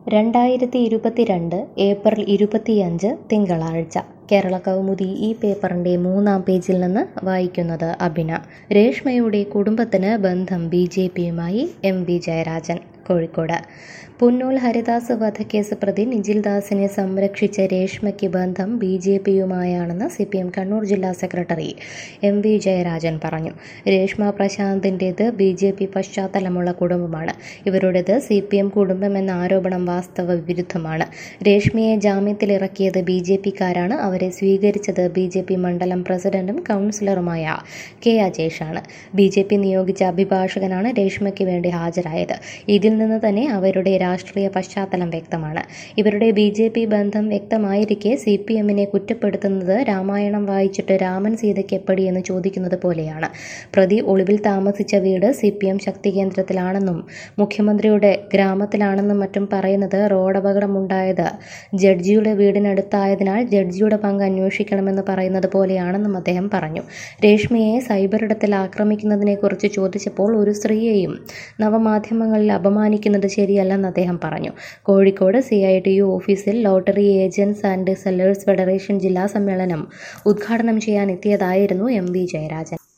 രണ്ടായിരത്തി ഇരുപത്തിരണ്ട് ഏപ്രിൽ ഇരുപത്തിയഞ്ച് തിങ്കളാഴ്ച കേരള കൗമുദി ഈ പേപ്പറിൻ്റെ മൂന്നാം പേജിൽ നിന്ന് വായിക്കുന്നത് അബിന രേഷ്മയുടെ കുടുംബത്തിന് ബന്ധം ബി ജെ പിയുമായി എം വി ജയരാജൻ കോഴിക്കോട് പുന്നൂൽ ഹരിദാസ് വധക്കേസ് പ്രതി നിജിൽ ദാസിനെ സംരക്ഷിച്ച രേഷ്മയ്ക്ക് ബന്ധം ബി ജെ പിയുമായാണെന്ന് സി പി എം കണ്ണൂർ ജില്ലാ സെക്രട്ടറി എം വി ജയരാജൻ പറഞ്ഞു രേഷ്മ പ്രശാന്തിൻ്റേത് ബി ജെ പി പശ്ചാത്തലമുള്ള കുടുംബമാണ് ഇവരുടേത് സി പി എം കുടുംബം എന്ന ആരോപണം വാസ്തവ വിരുദ്ധമാണ് രേഷ്മയെ ജാമ്യത്തിലിറക്കിയത് ബി ജെ പിക്കാരാണ് അവരെ സ്വീകരിച്ചത് ബി ജെ പി മണ്ഡലം പ്രസിഡന്റും കൗൺസിലറുമായ കെ അജേഷാണ് ബി ജെ പി നിയോഗിച്ച അഭിഭാഷകനാണ് രേഷ്മയ്ക്ക് വേണ്ടി ഹാജരായത് ഇതിൽ നിന്ന് തന്നെ അവരുടെ രാഷ്ട്രീയ പശ്ചാത്തലം വ്യക്തമാണ് ഇവരുടെ ബി ജെ പി ബന്ധം വ്യക്തമായിരിക്കെ സി പി എമ്മിനെ കുറ്റപ്പെടുത്തുന്നത് രാമായണം വായിച്ചിട്ട് രാമൻ സീതയ്ക്ക് എപ്പടി എന്ന് ചോദിക്കുന്നത് പോലെയാണ് പ്രതി ഒളിവിൽ താമസിച്ച വീട് സി പി എം ശക്തി കേന്ദ്രത്തിലാണെന്നും മുഖ്യമന്ത്രിയുടെ ഗ്രാമത്തിലാണെന്നും മറ്റും പറയുന്നത് റോഡപകടമുണ്ടായത് ജഡ്ജിയുടെ വീടിനടുത്തായതിനാൽ ജഡ്ജിയുടെ പങ്ക് അന്വേഷിക്കണമെന്ന് പറയുന്നത് പോലെയാണെന്നും അദ്ദേഹം പറഞ്ഞു രേഷ്മയെ സൈബറിടത്തിൽ ആക്രമിക്കുന്നതിനെക്കുറിച്ച് ചോദിച്ചപ്പോൾ ഒരു സ്ത്രീയെയും നവമാധ്യമങ്ങളിൽ അപമാനിക്കുന്നത് ശരിയല്ലെന്ന് അദ്ദേഹം പറഞ്ഞു Kozhikode C I T U ഓഫീസിൽ lottery agents and sellers federation ജില്ലാ സമ്മേളനം ഉദ്ഘാടനം ചെയ്യാൻ എത്തിയതായിരുന്നു എം വി ജയരാജൻ